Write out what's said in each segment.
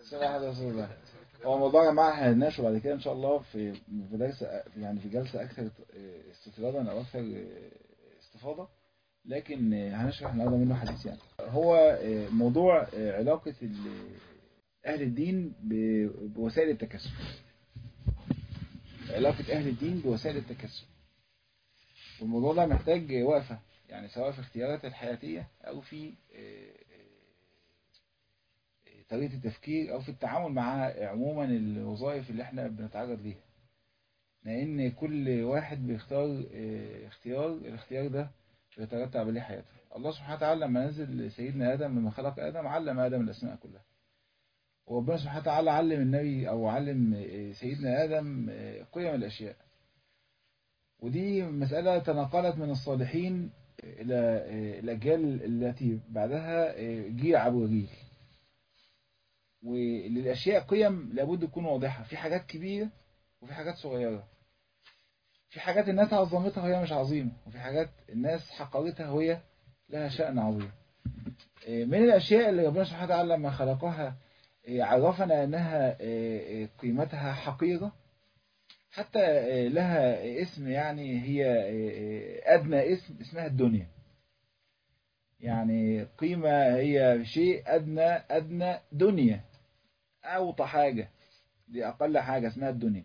بسم الله الرحمن الرحيم هو الموضوع يا جماعه هنناقشه بعد كده ان شاء الله في في درس يعني في جلسه اكثر استطرادا او اكثر استفاضه لكن هنشرح النهارده منه حديث يعني هو موضوع علاقه اهل الدين بوسائل التكسب علاقه اهل الدين بوسائل التكسب والموضوع ده محتاج وقفه يعني سواء في اختيارات الحياتيه او في طريقة التفكير أو في التعامل مع عموما الوظائف اللي احنا بنتعرض ليها لأن كل واحد بيختار اختيار الاختيار ده بيترتب عليه حياته الله سبحانه وتعالى لما نزل سيدنا آدم لما خلق آدم علم آدم الأسماء كلها وربنا سبحانه وتعالى علم النبي أو علم سيدنا آدم قيم الأشياء ودي مسألة تنقلت من الصالحين إلى الأجيال التي بعدها جيل عبر جيل وللأشياء قيم لابد تكون واضحة في حاجات كبيرة وفي حاجات صغيرة في حاجات الناس عظمتها وهي مش عظيمة وفي حاجات الناس حقرتها وهي لها شأن عظيم من الأشياء اللي ربنا سبحانه وتعالى لما خلقها عرفنا أنها قيمتها حقيرة حتى لها اسم يعني هي أدنى اسم اسمها الدنيا يعني قيمة هي شيء أدنى أدنى دنيا أوطى حاجة دي أقل حاجة اسمها الدنيا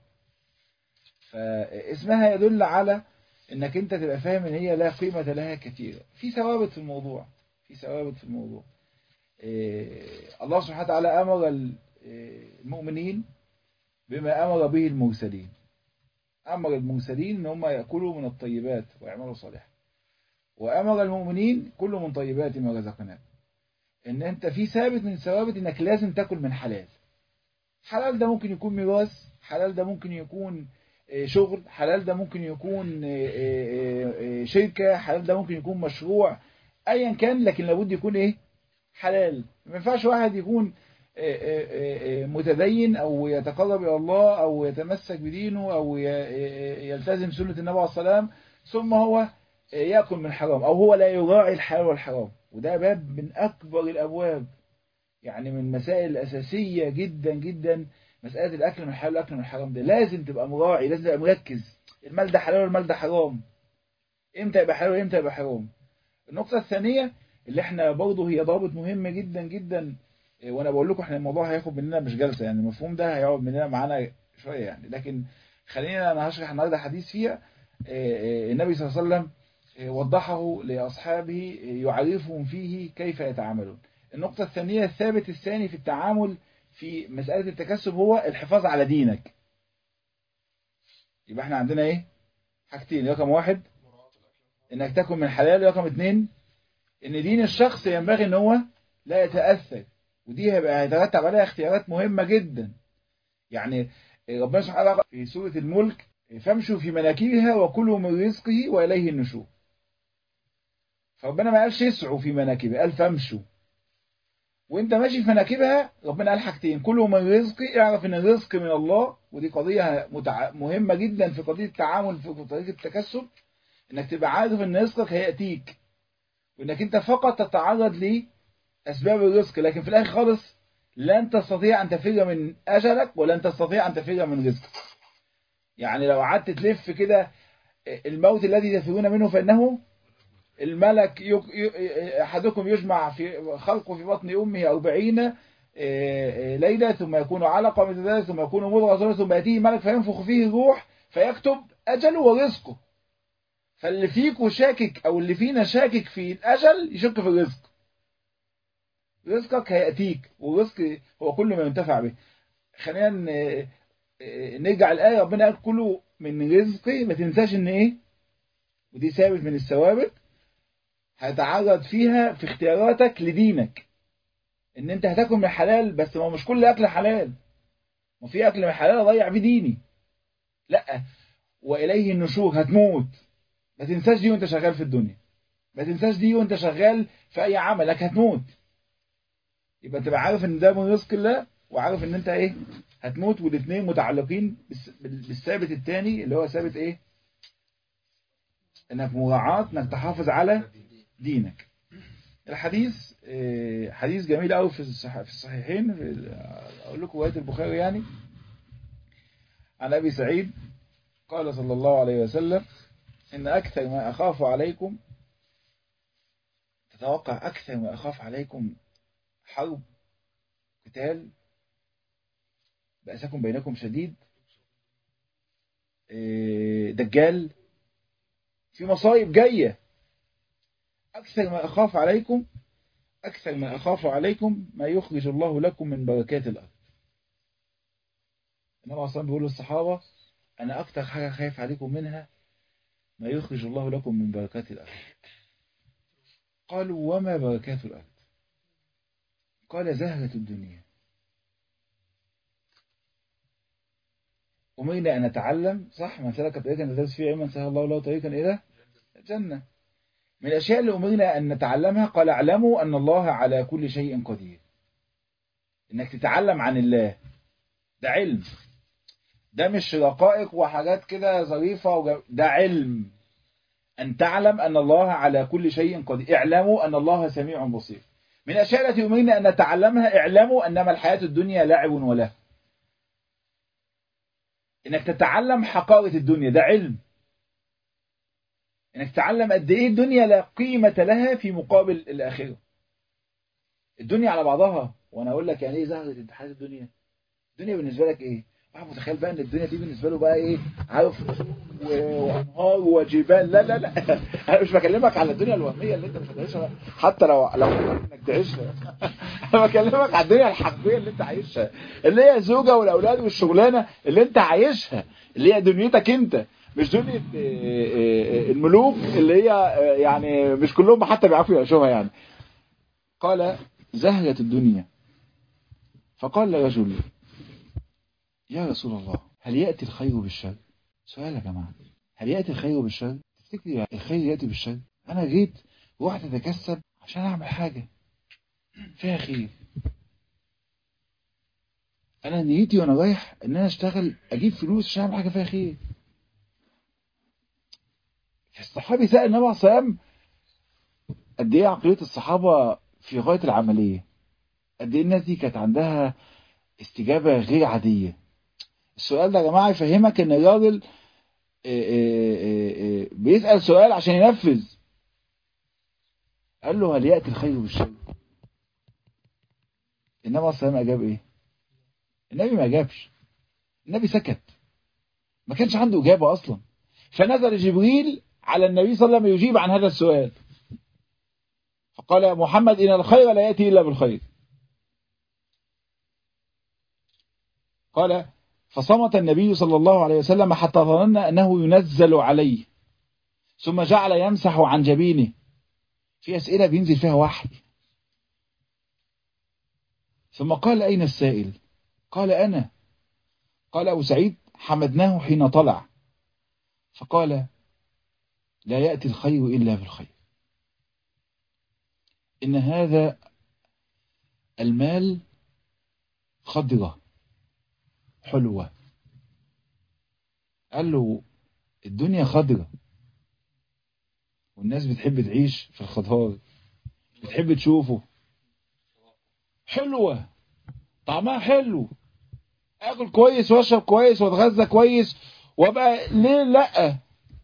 فاسمها يدل على انك انت تبقى فاهم ان هي لا قيمة لها كثيرة في ثوابت في الموضوع في ثوابت في الموضوع إيه الله سبحانه وتعالى أمر المؤمنين بما أمر به المرسلين أمر المرسلين ان هم يأكلوا من الطيبات ويعملوا صالحا وأمر المؤمنين كل من طيبات ما رزقناه ان انت في ثابت من ثوابت انك لازم تاكل من حلال حلال ده ممكن يكون ميراث حلال ده ممكن يكون شغل حلال ده ممكن يكون شركة حلال ده ممكن يكون مشروع ايا كان لكن لابد يكون ايه حلال ما ينفعش واحد يكون متدين او يتقرب الى الله او يتمسك بدينه او يلتزم سنة النبي عليه السلام ثم هو يأكل من حرام او هو لا يراعي الحلال والحرام وده باب من اكبر الابواب يعني من المسائل الاساسية جدا جدا مسألة الأكل من الحلال والأكل من الحرام ده لازم تبقى مراعي لازم تبقى مركز المال ده حلال والمال ده حرام امتى يبقى حلال وامتى يبقى حرام النقطة الثانية اللي احنا برضه هي ضابط مهم جدا جدا وانا بقول لكم احنا الموضوع هياخد مننا مش جلسة يعني المفهوم ده هيقعد مننا معانا شوية يعني لكن خلينا انا هشرح النهارده حديث فيها النبي صلى الله عليه وسلم وضحه لأصحابه يعرفهم فيه كيف يتعاملون النقطة الثانية الثابت الثاني في التعامل في مسألة التكسب هو الحفاظ على دينك يبقى احنا عندنا ايه حاجتين رقم واحد انك تاكل من حلال رقم اتنين ان دين الشخص ينبغي ان هو لا يتأثر ودي هيبقى هيترتب عليها اختيارات مهمة جدا يعني ربنا سبحانه وتعالى في سورة الملك فامشوا في مناكبها وكلوا من رزقه وإليه النشور فربنا ما قالش يسعوا في مناكبها قال فامشوا وانت ماشي في مناكبها ربنا قال حاجتين كله من رزقي اعرف ان الرزق من الله ودي قضية متع... مهمة جدا في قضية التعامل في طريقة التكسب انك تبقى عارف ان رزقك هيأتيك وانك انت فقط تتعرض لأسباب الرزق لكن في الاخر خالص لن تستطيع ان تفر من اجلك ولن تستطيع ان تفر من رزقك يعني لو قعدت تلف كده الموت الذي تفرون منه فانه الملك يك... أحدكم يجمع في خلقه في بطن أمه أربعين ليلة ثم يكون علقة مثل ذلك ثم يكون مضغة ثم يأتيه ملك فينفخ فيه الروح فيكتب أجله ورزقه فاللي فيكم شاكك أو اللي فينا شاكك في الأجل يشك في الرزق رزقك هيأتيك والرزق هو كل ما ينتفع به خلينا نرجع الآية ربنا قال كله من رزقي ما تنساش ان ايه ودي ثابت من الثوابت هتعرض فيها في اختياراتك لدينك ان انت هتاكل من حلال بس ما مش كل اكل حلال ما في اكل من حلال اضيع بيه ديني لا واليه النشور هتموت ما تنساش دي وانت شغال في الدنيا ما تنساش دي وانت شغال في اي عملك هتموت يبقى تبقى عارف ان ده من رزق الله وعارف ان انت ايه هتموت والاثنين متعلقين بالثابت الثاني اللي هو ثابت ايه انك مراعاة انك تحافظ على دينك الحديث إيه، حديث جميل قوي في الصح- في الصحيحين في اقول لكم روايه البخاري يعني عن ابي سعيد قال صلى الله عليه وسلم ان اكثر ما اخاف عليكم تتوقع اكثر ما اخاف عليكم حرب قتال بأسكم بينكم شديد إيه، دجال في مصايب جايه أكثر ما أخاف عليكم أكثر ما أخاف عليكم ما يخرج الله لكم من بركات الأرض النبي أصلا بيقول للصحابة أنا أكثر حاجة خايف عليكم منها ما يخرج الله لكم من بركات الأرض قالوا وما بركات الأرض قال زهرة الدنيا أمرنا أن نتعلم صح من سلك طريقا ندرس فيه علما سهل الله له طريقا إلى الجنة من الأشياء اللي أمرنا أن نتعلمها قال اعلموا أن الله على كل شيء قدير إنك تتعلم عن الله ده علم ده مش رقائق وحاجات كده ظريفة وجم... ده علم أن تعلم أن الله على كل شيء قدير اعلموا أن الله سميع بصير من الأشياء التي أمرنا أن نتعلمها اعلموا أنما الحياة الدنيا لعب وله إنك تتعلم حقائق الدنيا ده علم انك تتعلم قد ايه الدنيا لا قيمة لها في مقابل الآخرة الدنيا على بعضها وانا اقول لك يعني ايه زهرة حياة الدنيا الدنيا بالنسبة لك ايه واحد متخيل بقى ان الدنيا دي بالنسبة له بقى ايه عارف وانهار وجبال لا لا لا انا مش بكلمك على الدنيا الوهمية اللي انت مش هتعيشها حتى لو لو انك تعيشها انا بكلمك على الدنيا الحقيقية اللي انت عايشها اللي هي الزوجة والاولاد والشغلانة اللي انت عايشها اللي هي دنيتك انت مش دنيا الملوك اللي هي يعني مش كلهم حتى بيعرفوا يعيشوها يعني قال زهرة الدنيا فقال رجل يا رسول الله هل يأتي الخير بالشر سؤال يا جماعة هل يأتي الخير بالشر تفتكري الخير يأتي بالشر أنا جيت ورحت أتكسب عشان أعمل حاجة فيها خير أنا نيتي وأنا رايح إن أنا أشتغل أجيب فلوس عشان أعمل حاجة فيها خير الصحابي سأل النبي عليه الصلاة والسلام قد ايه عقلية الصحابة في غاية العملية قد ايه الناس دي كانت عندها استجابة غير عادية السؤال ده يا جماعة يفهمك ان الراجل بيسأل سؤال عشان ينفذ قال له هل يأتي الخير بالشر النبي عليه الصلاة والسلام أجاب ايه النبي ما أجابش النبي سكت ما كانش عنده إجابة أصلا فنزل جبريل على النبي صلى الله عليه وسلم يجيب عن هذا السؤال فقال يا محمد إن الخير لا يأتي إلا بالخير قال فصمت النبي صلى الله عليه وسلم حتى ظننا أنه ينزل عليه ثم جعل يمسح عن جبينه في أسئلة بينزل فيها وحي ثم قال أين السائل قال أنا قال أبو سعيد حمدناه حين طلع فقال لا يأتي الخير إلا بالخير إن هذا المال خضرة حلوة قال له الدنيا خضرة والناس بتحب تعيش في الخضار بتحب تشوفه حلوة طعمها حلو اكل كويس واشرب كويس واتغذى كويس وابقى ليه لا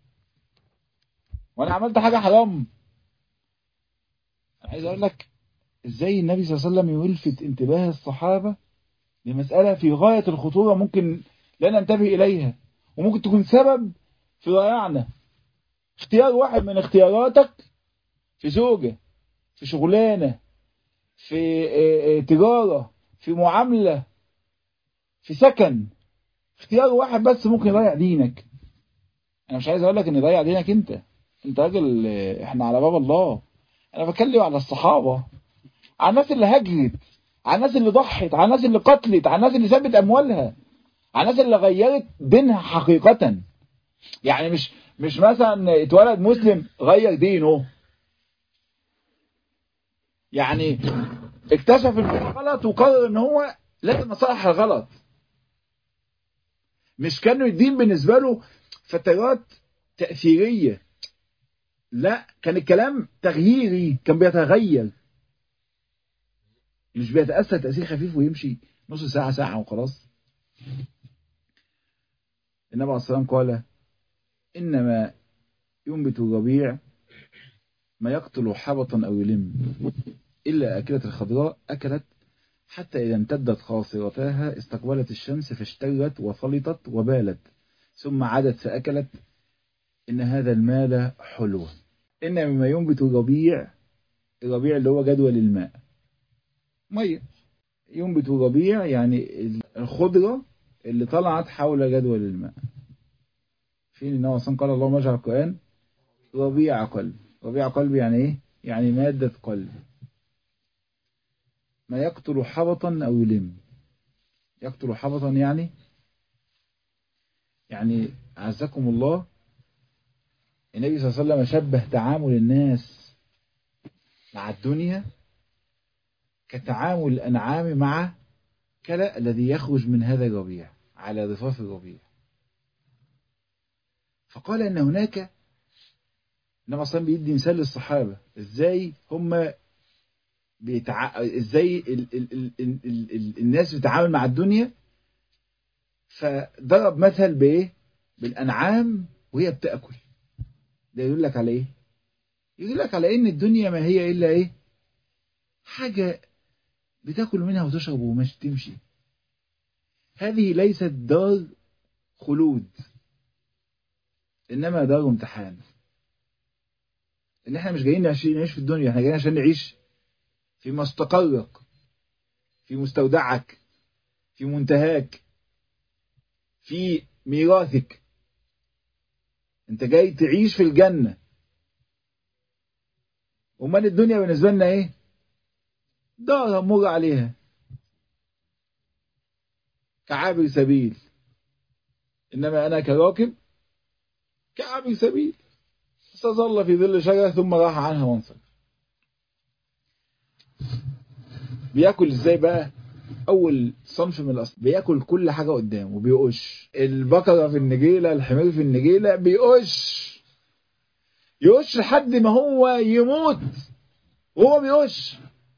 وانا عملت حاجة حرام انا عايز اقول لك ازاي النبي صلى الله عليه وسلم يلفت انتباه الصحابة لمسألة في غاية الخطورة ممكن لا ننتبه اليها وممكن تكون سبب في ضياعنا اختيار واحد من اختياراتك في زوجة في شغلانة في تجارة في معاملة في سكن اختيار واحد بس ممكن يضيع دينك انا مش عايز اقول لك ان يضيع دينك انت انت راجل احنا على باب الله انا بتكلم على الصحابة على الناس اللي هجرت على الناس اللي ضحت على الناس اللي قتلت على الناس اللي سابت اموالها على الناس اللي غيرت دينها حقيقة يعني مش مش مثلا اتولد مسلم غير دينه يعني اكتشف الغلط وقرر ان هو لازم اصلح الغلط مش كانوا الدين بالنسبة له فترات تأثيرية لا كان الكلام تغييري كان بيتغير مش بيتأثر تأثير خفيف ويمشي نص ساعة ساعة وخلاص النبي عليه الصلاة والسلام قال إنما ينبت الربيع ما يقتل حبطا أو يلم إلا أكلة الخضراء أكلت حتى إذا امتدت خاصرتاها استقبلت الشمس فاشترت وفلطت وبالت ثم عادت فأكلت إن هذا المال حلو إن مما ينبت الربيع الربيع اللي هو جدول الماء مية ينبت الربيع يعني الخضرة اللي طلعت حول جدول الماء فين النبي صلى قال اللهم اجعل القرآن ربيع قلب ربيع قلب يعني ايه يعني مادة قلب ما يقتل حبطا او يلم يقتل حبطا يعني يعني عزكم الله النبي صلى الله عليه وسلم شبه تعامل الناس مع الدنيا كتعامل الأنعام مع كلا الذي يخرج من هذا الربيع على ضفاف الربيع فقال ان هناك انما اصلا بيدي مثال للصحابه ازاي هم بيتع... ازاي ال... ال... ال... ال... ال... ال... الناس بتتعامل مع الدنيا فضرب مثل بايه بالانعام وهي بتاكل ده يقول لك على ايه يقول لك على ان الدنيا ما هي الا ايه حاجه بتاكل منها وتشرب ومش تمشي هذه ليست دار خلود انما دار امتحان ان احنا مش جايين نعيش في الدنيا احنا جايين عشان نعيش في مستقرك في مستودعك في منتهاك في ميراثك انت جاي تعيش في الجنة امال الدنيا بالنسبة لنا ايه دار مر عليها كعابر سبيل انما انا كراكب كعابر سبيل استظل في ظل شجرة ثم راح عنها وانصرف بياكل ازاي بقى اول صنف من الاصل بياكل كل حاجة قدامه بيقش البقرة في النجيلة الحمير في النجيلة بيقش يقش لحد ما هو يموت وهو بيقش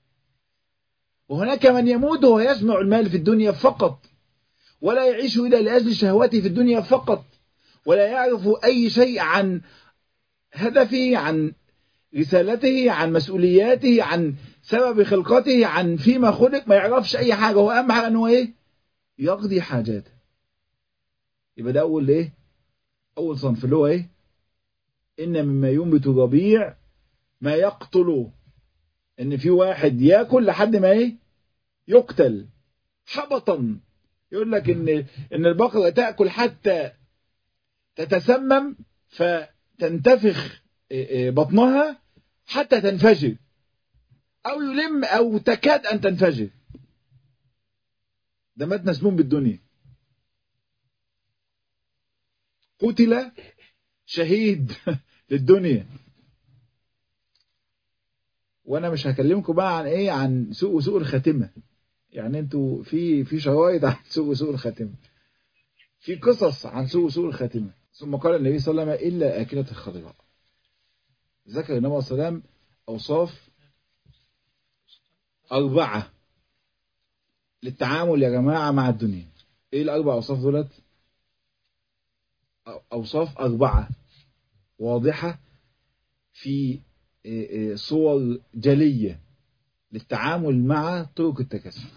وهناك من يموت وهو يجمع المال في الدنيا فقط ولا يعيش إلا لأجل شهواته في الدنيا فقط ولا يعرف أي شيء عن هدفه عن رسالته عن مسؤولياته عن سبب خلقته عن فيما خلق ما يعرفش أي حاجة هو أهم حاجة أنه إيه يقضي حاجاته يبقى ده أول إيه أول صنف اللي هو إيه إن مما ينبت الربيع ما يقتل إن في واحد ياكل لحد ما إيه يقتل حبطا يقول لك إن إن البقرة تأكل حتى تتسمم فتنتفخ بطنها حتى تنفجر أو يلم أو تكاد أن تنفجر ده مات مسموم بالدنيا قتل شهيد للدنيا وانا مش هكلمكم بقى عن ايه عن سوء وسوء الخاتمه يعني انتوا في في شرايط عن سوء وسوء الخاتمه في قصص عن سوء وسوء الخاتمه ثم قال النبي صلى الله عليه وسلم الا اكله الخضراء ذكر النبي صلى الله عليه وسلم اوصاف اربعه للتعامل يا جماعه مع الدنيا ايه الاربع اوصاف دولت اوصاف اربعه واضحه في صور جلية للتعامل مع طرق التكسب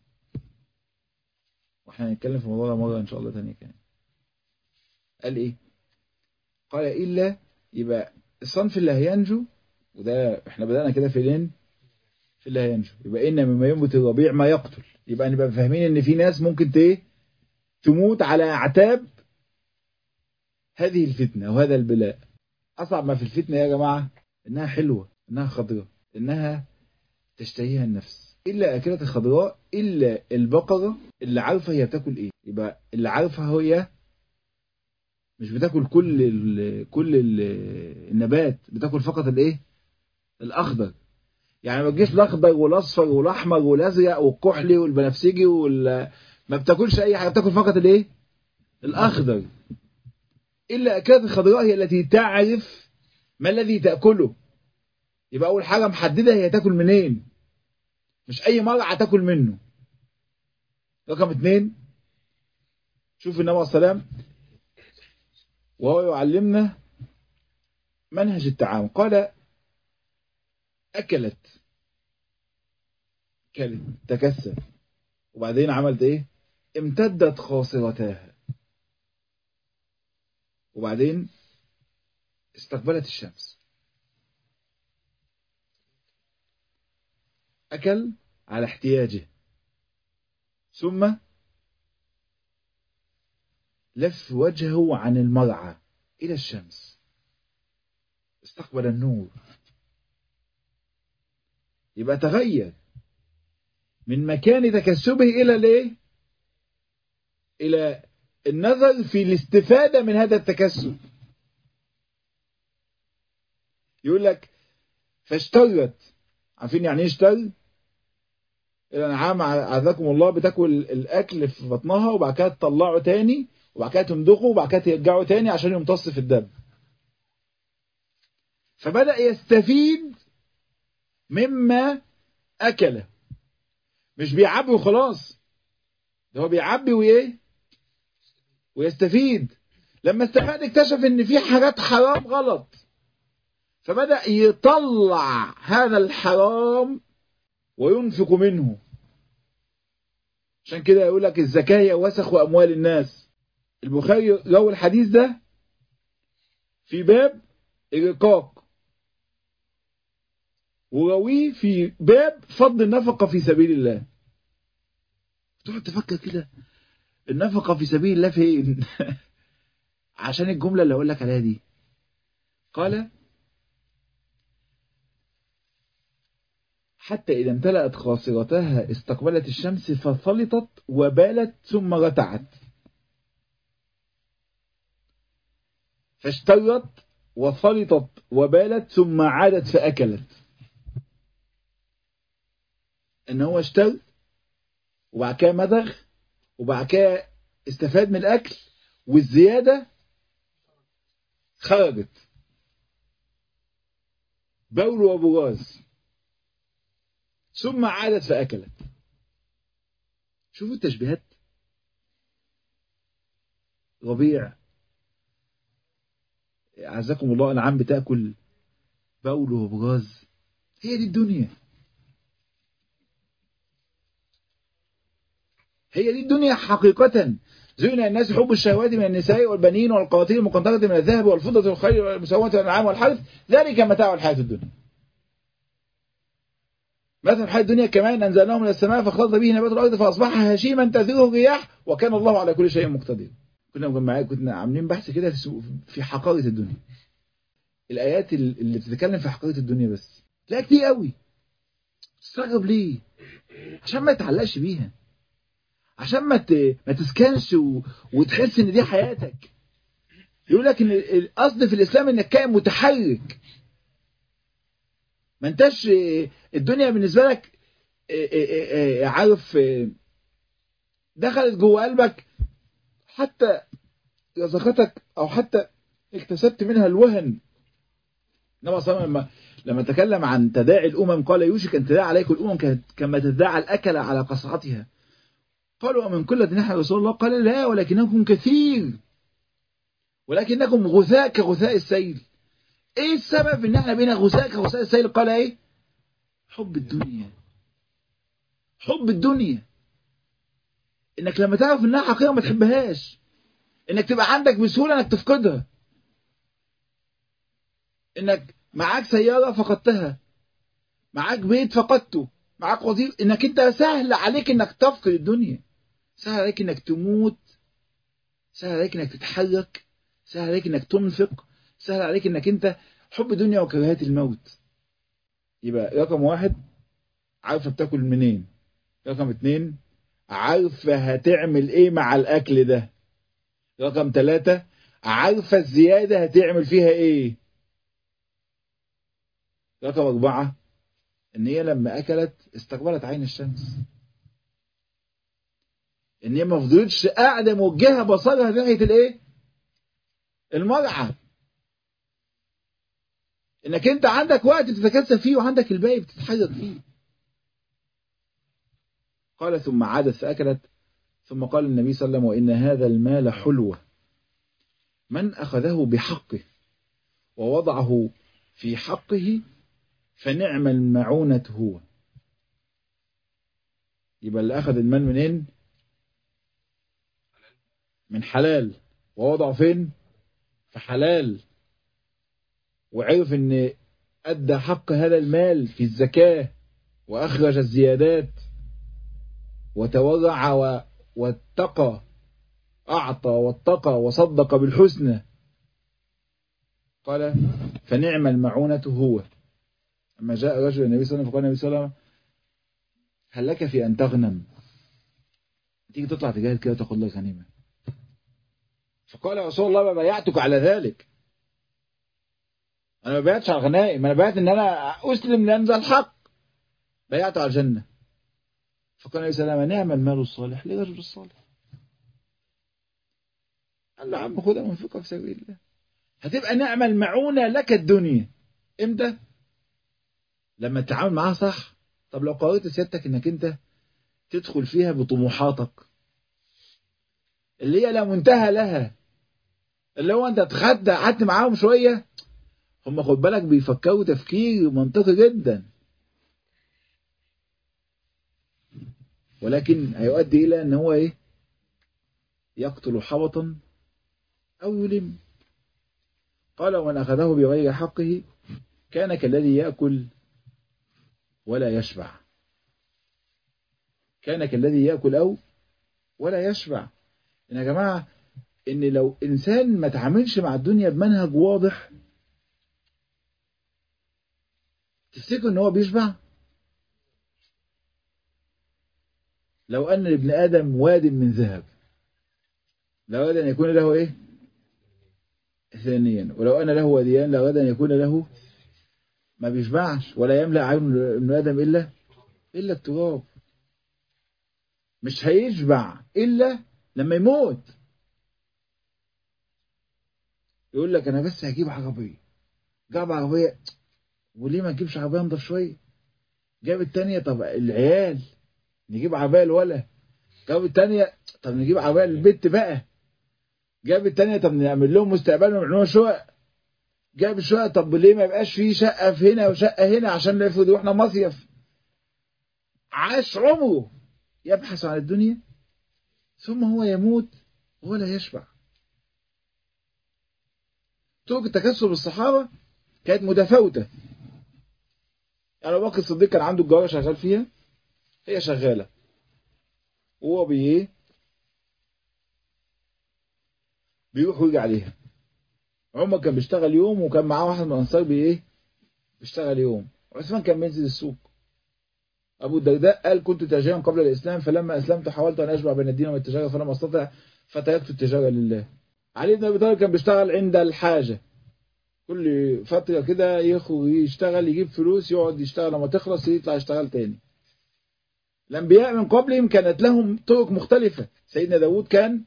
واحنا هنتكلم في الموضوع ده مرة ان شاء الله تانية كمان قال ايه قال الا يبقى الصنف اللي هينجو وده احنا بدأنا كده في لين في اللي هينجو يبقى ان مما ينبت الربيع ما يقتل يبقى نبقى فاهمين ان في ناس ممكن ايه تموت على اعتاب هذه الفتنة وهذا البلاء اصعب ما في الفتنة يا جماعة انها حلوة انها خضراء انها تشتهيها النفس الا اكلة الخضراء الا البقرة اللي عارفة هي بتاكل ايه يبقى اللي عارفة هي مش بتاكل كل ال كل ال النبات بتاكل فقط الايه الاخضر يعني ما تجيش الاخضر والاصفر والاحمر والازرق والكحلي والبنفسجي وال ما بتاكلش اي حاجه بتاكل فقط الايه الاخضر الا اكلة الخضراء هي التي تعرف ما الذي تأكله يبقى أول حاجة محددة هي تأكل منين مش اي مرعى تاكل منه رقم اتنين شوف النبي عليه السلام وهو يعلمنا منهج التعامل قال أكلت كلت تكسر وبعدين عملت ايه امتدت خاصرتاها وبعدين استقبلت الشمس أكل على احتياجه ثم لف وجهه عن المرعى إلى الشمس استقبل النور يبقى تغير من مكان تكسبه إلى الايه إلى النظر في الاستفادة من هذا التكسب يقول لك فاشترت عارفين يعني ايه اشتر الانعام عزكم الله بتاكل الاكل في بطنها وبعد كده تطلعه تاني وبعد كده تمضغه وبعد كده ترجعه تاني عشان يمتص في الدم فبدأ يستفيد مما أكله مش بيعبي وخلاص ده هو بيعبي وإيه ويستفيد لما استفاد اكتشف ان في حاجات حرام غلط فبدأ يطلع هذا الحرام وينفق منه عشان كده يقول لك الزكاة هي وسخ أموال الناس البخاري روى الحديث ده في باب الرقاق ورويه في باب فضل النفقة في سبيل الله تقعد تفكر كده النفقة في سبيل الله فين عشان الجملة اللي أقول لك عليها دي قال حتى إذا امتلأت خاصرتها استقبلت الشمس فثلطت وبالت ثم رتعت فاشترت وثلطت وبالت ثم عادت فأكلت ان هو اشتر وبعد كده مضغ وبعد كده استفاد من الاكل والزيادة خرجت بول وبراز ثم عادت فأكلت شوفوا التشبيهات ربيع عزكم الله العام بتاكل بول وبراز هي دي الدنيا هي دي الدنيا حقيقة زين الناس حب الشهوات من النساء والبنين والقواتير المقنطرة من الذهب والفضة والخيل والمسومة والأنعام والحرث ذلك متاع الحياة الدنيا مثل الحياة الدنيا كمان أنزلناه من السماء فاختلط به نبات الأرض فأصبح هشيما تذره الرياح وكان الله على كل شيء مقتدر كنا معاك كنا عاملين بحث كده في في حقائق الدنيا الآيات اللي بتتكلم في حقائق الدنيا بس لا كتير قوي تستغرب ليه عشان ما يتعلقش بيها عشان ما ما تسكنش و... وتحس ان دي حياتك يقول لك ان الاصل في الاسلام انك كائن متحرك ما انتش الدنيا بالنسبه لك عارف دخلت جوه قلبك حتى رزقتك او حتى اكتسبت منها الوهن انما صلى لما لما تكلم عن تداعي الامم قال يوشك ان تداعي عليكم الامم كما تداعى الاكل على قصعتها قالوا ومن كل نحن رسول الله قال لا ولكنكم كثير ولكنكم غثاء كغثاء السيل ايه السبب ان احنا بينا غثاء كغثاء السيل قال ايه حب الدنيا حب الدنيا انك لما تعرف انها حقيقة ما تحبهاش انك تبقى عندك بسهولة انك تفقدها انك معاك سيارة فقدتها معاك بيت فقدته معاك وظيفة انك انت سهل عليك انك تفقد الدنيا سهل عليك انك تموت سهل عليك انك تتحرك سهل عليك انك تنفق سهل عليك انك انت حب الدنيا وكراهية الموت يبقى رقم واحد عارفة بتاكل منين رقم اتنين عارفة هتعمل ايه مع الاكل ده رقم ثلاثة عارفة الزيادة هتعمل فيها ايه رقم اربعة ان هي لما اكلت استقبلت عين الشمس ان هي ما فضلتش قاعده موجهه بصرها ناحيه الايه المرعى انك انت عندك وقت تتكسب فيه وعندك الباقي بتتحرك فيه قال ثم عادت فأكلت ثم قال النبي صلى الله عليه وسلم وإن هذا المال حلوة من أخذه بحقه ووضعه في حقه فنعم المعونة هو يبقى اللي أخذ المال منين من حلال ووضعه فين في حلال وعرف ان أدى حق هذا المال في الزكاة وأخرج الزيادات وتورع و... واتقى أعطى واتقى وصدق بالحسنى قال فنعم المعونة هو أما جاء رجل النبي صلى الله عليه وسلم فقال النبي صلى الله عليه وسلم هل لك في أن تغنم تيجي تطلع تجاهد كده وتاخد لك غنيمة فقال يا رسول الله ما بايعتك على ذلك أنا ما بايعتش على الغنائم أنا بايعت إن أنا أسلم لأن ذا الحق بايعت على الجنة فقال النبي صلى الله عليه وسلم نعم المال الصالح لرجل الصالح قال له يا عم خدها منفقة في سبيل الله هتبقى نعمة المعونة لك الدنيا امتى لما تتعامل معاها صح طب لو قررت سيادتك انك انت تدخل فيها بطموحاتك اللي هي لا منتهى لها اللي هو انت تخدع قعدت معاهم شوية هم خد بالك بيفكروا تفكير منطقي جدا ولكن هيؤدي الى ان هو ايه يقتل حبطا او يلم قال ومن اخذه بغير حقه كان كالذي ياكل ولا يشبع كان كالذي ياكل او ولا يشبع إن يا جماعه ان لو انسان ما تعاملش مع الدنيا بمنهج واضح تفتكر ان هو بيشبع لو أن لابن آدم واد من ذهب لو أن يكون له إيه ثانيا ولو أن له واديان لو أن يكون له ما بيشبعش ولا يملأ عين ابن آدم إلا إلا التراب مش هيشبع إلا لما يموت يقول لك أنا بس هجيب عربية جاب عربية وليه ما نجيبش عربية نضف شوية جاب التانية طب العيال نجيب عربية الولا جاب التانية طب نجيب عربية للبت بقى جاب التانية طب نعمل لهم مستقبلهم يعملوا شقق جاب الشقق طب ليه ما يبقاش فيه شقة في هنا وشقة هنا عشان نفرض واحنا مصيف عاش عمره يبحث عن الدنيا ثم هو يموت ولا يشبع طرق التكسب الصحابة كانت متفاوتة يعني أبو بكر الصديق كان عنده الجارة شغال فيها هي شغالة وهو بي بيروح ويجي عليها عمر كان بيشتغل يوم وكان معاه واحد من الأنصار بي ايه بيشتغل يوم عثمان كان بينزل السوق أبو الدرداء قال كنت تاجرا قبل الإسلام فلما أسلمت حاولت أن أشبع بين الدين والتجارة فلم أستطع فتركت التجارة لله علي بن أبي طالب كان بيشتغل عند الحاجة كل فترة كده يخرج يشتغل يجيب فلوس يقعد يشتغل لما تخلص يطلع يشتغل تاني الأنبياء من قبلهم كانت لهم طرق مختلفة سيدنا داود كان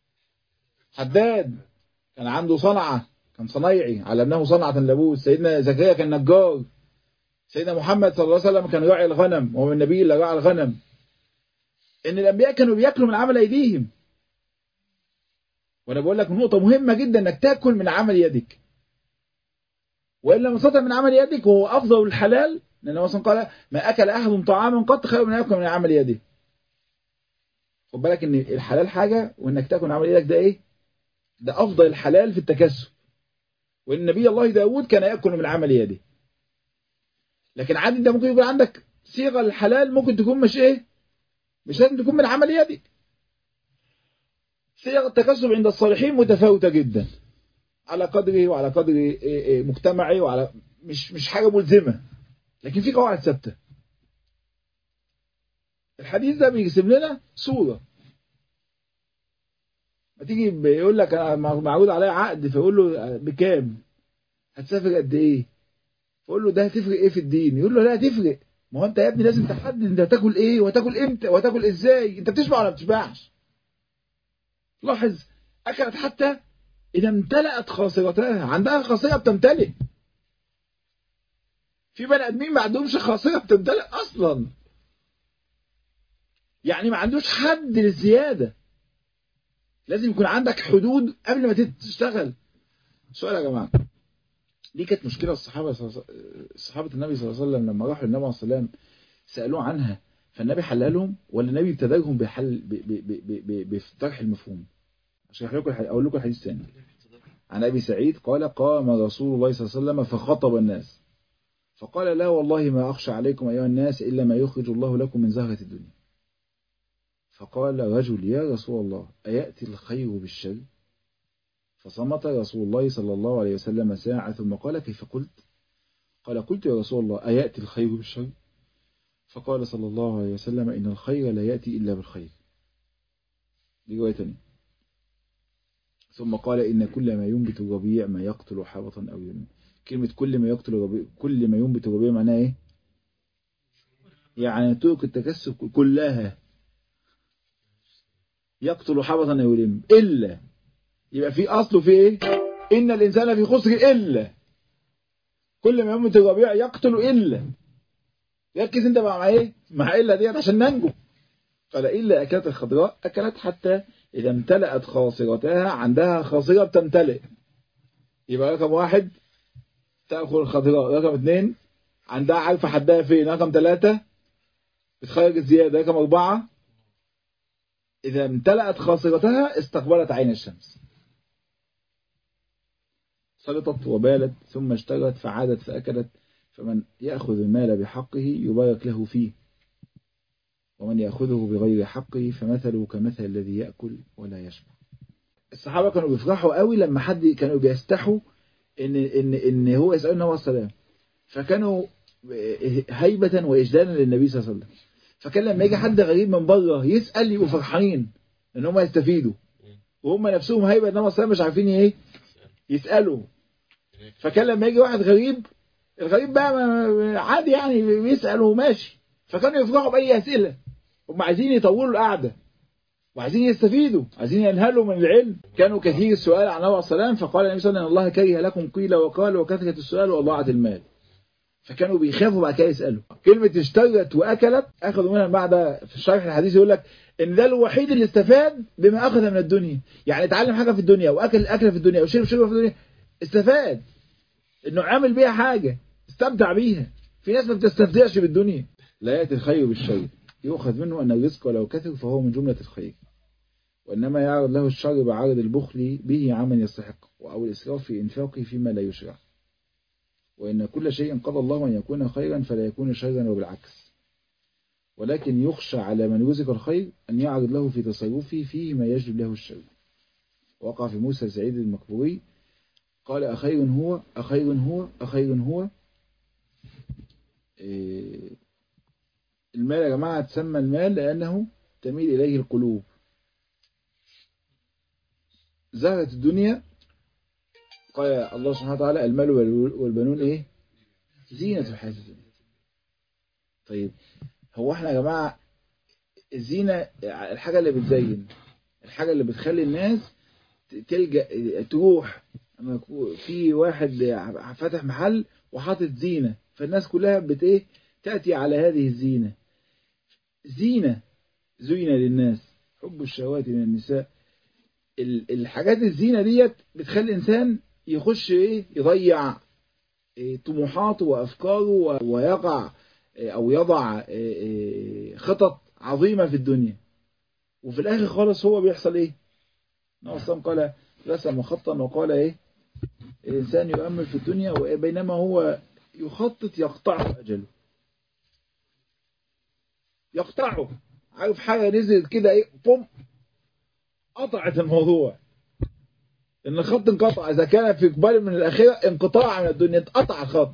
حداد كان عنده صنعة كان صنايعي علمناه صنعة لابوس سيدنا زكريا كان نجار سيدنا محمد صلى الله عليه وسلم كان راعي الغنم وهو النبي اللي راعى الغنم ان الانبياء كانوا بياكلوا من عمل ايديهم وانا بقول لك نقطة مهمة جدا انك تاكل من عمل يدك وان لم تستطع من عمل يدك وهو افضل الحلال لان مثلا قال ما اكل احد طعاما قط خير من ياكل من عمل يده خد بالك ان الحلال حاجة وانك تاكل من عمل يدك ده ايه ده افضل الحلال في التكسب وان نبي الله داود كان ياكل من عمل يده لكن عادي انت ممكن يكون عندك صيغه للحلال ممكن تكون مش ايه مش لازم تكون من عمل يدك صيغ التكسب عند الصالحين متفاوته جدا على قدره وعلى قدر مجتمعي وعلى مش مش حاجه ملزمه لكن في قواعد ثابته الحديث ده بيرسم لنا صوره ما تيجي بيقول لك انا معروض عليا عقد فيقول له بكام هتسافر قد ايه فقول له ده هتفرق ايه في الدين يقول له لا هتفرق ما هو انت يا ابني لازم تحدد انت هتاكل ايه وهتاكل امتى وهتاكل ازاي انت بتشبع ولا بتشبعش لاحظ اكلت حتى اذا امتلأت خاصرتها عندها خاصره بتمتلئ في بني ادمين ما عندهمش خاصره بتمتلئ اصلا يعني ما عندوش حد للزيادة لازم يكون عندك حدود قبل ما تشتغل سؤال يا جماعة دي كانت مشكلة الصحابة صحابة النبي صلى الله عليه وسلم لما راحوا للنبي عليه الصلاة والسلام سألوه عنها فالنبي حلها لهم ولا النبي ابتداهم بحل بطرح المفهوم عشان اقول لكم اقول لكم الحديث الثاني عن ابي سعيد قال قام رسول الله صلى الله عليه وسلم فخطب الناس فقال لا والله ما اخشى عليكم ايها الناس الا ما يخرج الله لكم من زهرة الدنيا فقال رجل يا رسول الله اياتي الخير بالشر فصمت رسول الله صلى الله عليه وسلم ساعة ثم قال كيف قلت قال قلت يا رسول الله اياتي الخير بالشر فقال صلى الله عليه وسلم إن الخير لا يأتي إلا بالخير دي رواية تانية ثم قال إن كل ما ينبت الربيع ما يقتل حبطا أو ينمي كلمة كل ما يقتل الربيع كل ما ينبت الربيع معناها إيه؟ يعني طرق التكسب كلها يقتل حبطا أو ينمي إلا يبقى في أصله في إيه؟ إن الإنسان في خسر إلا كل ما ينبت الربيع يقتل إلا ركز انت مع ايه مع الا ديت عشان ننجو قال الا اكلت الخضراء اكلت حتى اذا امتلأت خاصرتها عندها خاصرة بتمتلئ يبقى رقم واحد تأكل الخضراء رقم اثنين عندها عارفة حدها فين رقم ثلاثة بتخرج الزيادة رقم أربعة إذا امتلأت خاصرتها استقبلت عين الشمس سلطت وبالت ثم اشتغلت فعادت فأكلت فمن يأخذ المال بحقه يبارك له فيه ومن يأخذه بغير حقه فمثله كمثل الذي يأكل ولا يشبع الصحابة كانوا بيفرحوا قوي لما حد كانوا بيستحوا ان ان ان هو يسأل النبي السلام فكانوا هيبة وإجلالا للنبي صلى الله عليه وسلم فكان لما يجي حد غريب من بره يسأل يبقوا فرحانين ان هم يستفيدوا وهم نفسهم هيبة النبي صلى الله مش عارفين ايه يسألوا فكان لما يجي واحد غريب الغريب بقى عادي يعني بيسأل وماشي فكانوا يفرحوا بأي أسئلة هم عايزين يطولوا القعدة وعايزين يستفيدوا عايزين ينهلوا من العلم كانوا كثير السؤال عن النبي صلى الله عليه وسلم فقال النبي صلى الله عليه وسلم الله كره لكم قيل وقال وكثرة السؤال وضاعة المال فكانوا بيخافوا بعد كده يسألوا كلمة اشترت وأكلت أخذوا منها بعد في الشرح الحديث يقول لك إن ده الوحيد اللي استفاد بما أخذ من الدنيا يعني اتعلم حاجة في الدنيا وأكل أكل في الدنيا وشرب شرب في الدنيا استفاد إنه عامل بيها حاجة استمتع بيها في ناس ما بتستمتعش بالدنيا لا يأتي الخير بالشر يؤخذ منه أن الرزق ولو كثر فهو من جملة الخير وإنما يعرض له الشر بعرض البخل به عمن يستحق أو الإسراف في إنفاقه فيما لا يشرع وإن كل شيء قضى الله أن يكون خيرا فلا يكون شرا وبالعكس ولكن يخشى على من رزق الخير أن يعرض له في تصرفه فيه ما يجلب له الشر وقع في موسى سعيد المقبوري قال أخير هو أخير هو أخير هو إيه المال يا جماعة تسمى المال لأنه تميل إليه القلوب زهرة الدنيا قال الله سبحانه وتعالى المال والبنون إيه زينة الحياة الدنيا طيب هو احنا يا جماعة الزينة الحاجة اللي بتزين الحاجة اللي بتخلي الناس تلجأ تروح في واحد فتح محل وحاطط زينة فالناس كلها بت ايه تأتي على هذه الزينة زينة زينة للناس حب الشهوات من النساء الحاجات الزينة ديت بتخلي الإنسان يخش ايه يضيع إيه طموحاته وأفكاره ويقع إيه أو يضع إيه خطط عظيمة في الدنيا وفي الآخر خالص هو بيحصل ايه نعم قال رسم خطا وقال ايه الإنسان يؤمل في الدنيا وبينما هو يخطط يقطعه أجله يقطعه عارف حاجة نزلت كده ايه بوم قطعت الموضوع ان الخط انقطع اذا كان في قبال من الاخره انقطاع من الدنيا اتقطع الخط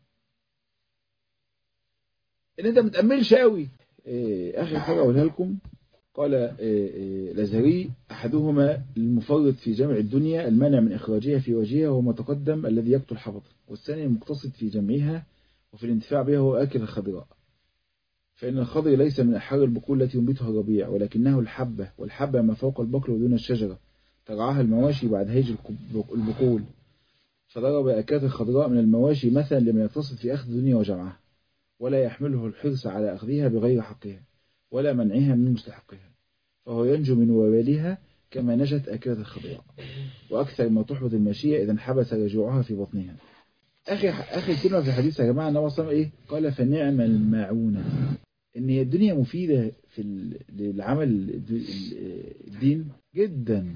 ان انت متأملش قوي إيه اخر حاجة اقولها لكم قال إيه إيه لزري احدهما المفرط في جمع الدنيا المانع من اخراجها في وجهها وهو ما تقدم الذي يقتل حبطا والثاني المقتصد في جمعها وفي الانتفاع بها هو اكل الخضراء فإن الخضر ليس من أحر البقول التي ينبتها الربيع ولكنه الحبة والحبة ما فوق البقل ودون الشجرة ترعاها المواشي بعد هيج البقول فضرب أكات الخضراء من المواشي مثلا لمن يقتصد في أخذ الدنيا وجمعها ولا يحمله الحرص على أخذها بغير حقها ولا منعها من مستحقها فهو ينجو من وبالها كما نجت آكلة الخضراء وأكثر ما تحبط الماشية إذا انحبس رجوعها في بطنها آخر آخر كلمة في الحديث يا جماعة النبي صلى الله عليه وسلم إيه؟ قال فنعم الماعونة إن هي الدنيا مفيدة في ال- للعمل الد- الدين جدا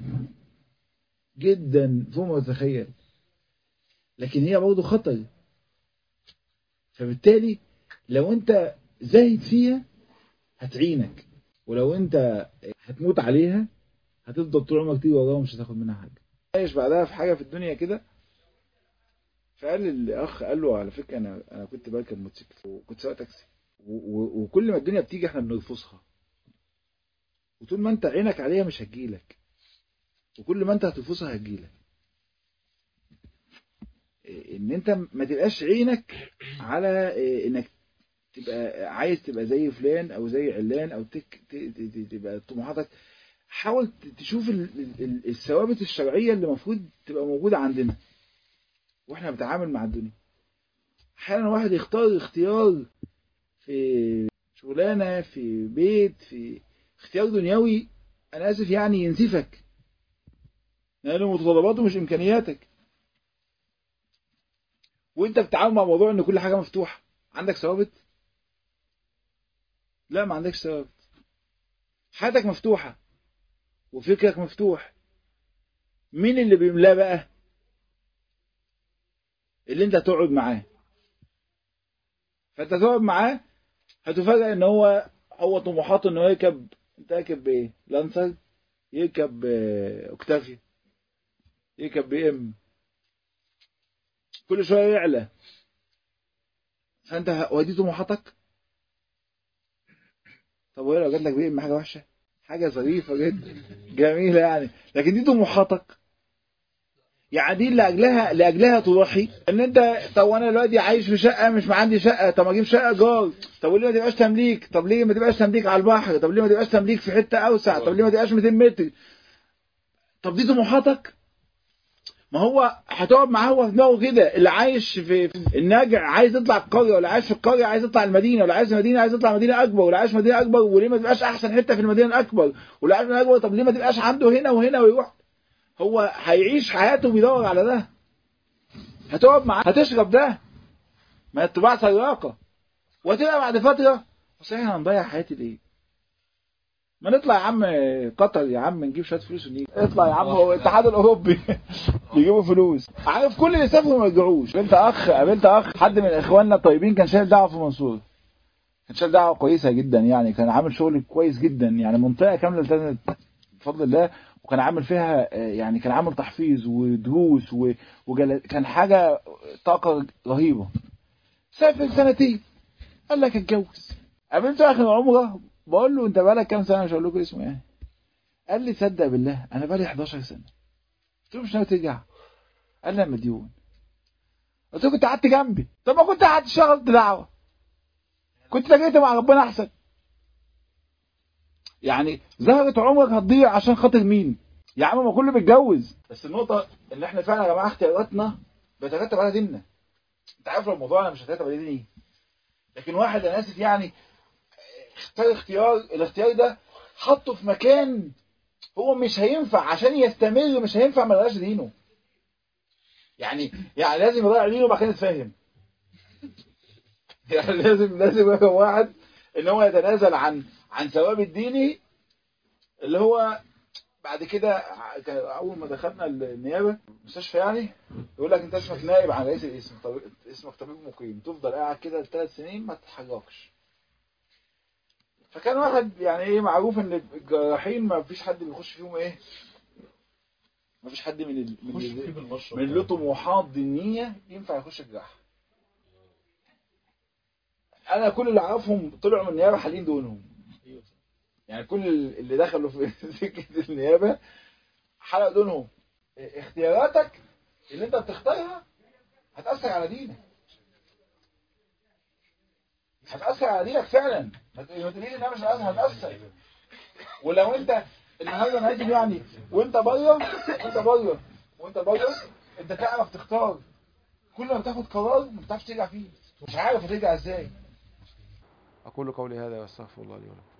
جدا فوق ما تتخيل لكن هي برضه خطر فبالتالي لو انت زاهد فيها هتعينك ولو انت هتموت عليها هتفضل طول عمرك تيجي وراها ومش هتاخد منها حاجه عايش بعدها في حاجه في الدنيا كده فقال الاخ قال له على فكره انا انا كنت بركب موتوسيكل وكنت سواق تاكسي و- و- وكل ما الدنيا بتيجي احنا بنرفضها وطول ما انت عينك عليها مش هتجيلك وكل ما انت هترفضها هتجيلك إيه، ان انت ما تبقاش عينك على إيه، انك تبقى عايز تبقى زي فلان او زي علان او تك ت- ت- ت- تبقى طموحاتك حاول ت- تشوف ال- ال- ال- الثوابت الشرعيه اللي المفروض تبقى موجوده عندنا واحنا بنتعامل مع الدنيا احيانا واحد يختار اختيار في شغلانه في بيت في اختيار دنيوي انا اسف يعني ينسفك لانه متطلباته مش امكانياتك وانت بتتعامل مع موضوع ان كل حاجه مفتوحه عندك ثوابت لا ما عندكش ثوابت حياتك مفتوحه وفكرك مفتوح مين اللي بيملاه بقى اللي انت تقعد معاه فانت تقعد معاه هتفاجئ ان هو هو طموحاته انه يركب انت راكب بايه لانسر يركب آه، اوكتافيا يركب بي ام كل شويه يعلى فانت ه- ودي طموحاتك طب وايه لو جات لك بي ام حاجه وحشه حاجه ظريفه جدا جميله يعني لكن دي طموحاتك يعني دي اللي اجلها لاجلها تضحي ان انت طب وانا دلوقتي عايش في شقه مش ما عندي شقه طب اجيب شقه جار طب وليه ما تبقاش تمليك طب ليه ما تبقاش تمليك على البحر طب ليه ما تبقاش تمليك في حته اوسع طب ليه ما تبقاش 200 متر طب دي طموحاتك ما هو هتقعد معاه هو في دماغه كده اللي عايش في في الناجع عايز يطلع القريه ولا عايش في القريه عايز يطلع المدينه ولا عايز في المدينه عايز يطلع مدينه اكبر ولا عايش في مدينه اكبر وليه ما تبقاش احسن حته في المدينه الاكبر ولا عايش في المدينه الاكبر طب ليه ما تبقاش عنده هنا وهنا ويروح هو هيعيش حياته بيدور على ده هتقعد معاه هتشرب ده ما الطباع سراقه وهتبقى بعد فتره بس احنا هنضيع حياتي ليه؟ ما نطلع يا عم قطر يا عم نجيب شويه فلوس ونيجي اطلع يا عم هو الاتحاد الاوروبي يجيبوا فلوس عارف كل اللي سافروا ما يرجعوش قابلت اخ قابلت اخ حد من اخواننا الطيبين كان شايل دعوه في منصور كان شايل دعوه كويسه جدا يعني كان عامل شغل كويس جدا يعني منطقه كامله التزمت بفضل الله وكان عامل فيها آه، يعني كان عامل تحفيظ ودروس و- وجل... كان حاجه طاقه رهيبه سافر سنتين قال لك اتجوز قابلته اخر عمره بقول له انت بقالك كام سنه مش هقول لكم اسمه ايه قال لي صدق بالله انا بقالي 11 سنه قلت له مش ناوي ترجع قال لي انا مديون قلت له كنت قعدت جنبي طب ما كنت قعدت اشتغلت دعوه كنت لقيت مع ربنا احسن يعني زهرة عمرك هتضيع عشان خاطر مين يا عم ما كله بيتجوز بس النقطة ان احنا فعلا يا جماعة اختياراتنا بيترتب على ديننا انت عارف لو الموضوع انا مش هترتب على ديني لكن واحد انا اسف يعني اختار اختيار الاختيار ده حطه في مكان هو مش هينفع عشان يستمر مش هينفع ما يغيرش دينه يعني يعني لازم يضيع دينه وبعد كده يتفهم يعني لازم لازم يبقى واحد ان هو يتنازل عن عن ثواب الديني اللي هو بعد كده كان اول ما دخلنا النيابه المستشفى يعني يقول لك انت اسمك نائب عن رئيس القسم طب اسمك طبيب مقيم تفضل قاعد كده ثلاث سنين ما تتحركش فكان واحد يعني ايه معروف ان الجراحين ما فيش حد بيخش فيهم ايه ما فيش حد من ال... من, ال... من له طموحات دينيه ينفع يخش الجراحه انا كل اللي اعرفهم طلعوا من النيابه حالين دونهم يعني كل اللي دخلوا في سكه النيابه حلقوا دونهم اختياراتك اللي انت بتختارها هتاثر على دينك هتاثر على دينك فعلا ما تقوليش انها مش هتاثر هتاثر ولو انت النهارده انا اسف يعني وانت بره وانت بره وانت بره انت تعرف تختار كل ما بتاخد قرار ما بتعرفش ترجع فيه مش عارف هترجع ازاي أقول قولي هذا وأستغفر الله لي ولكم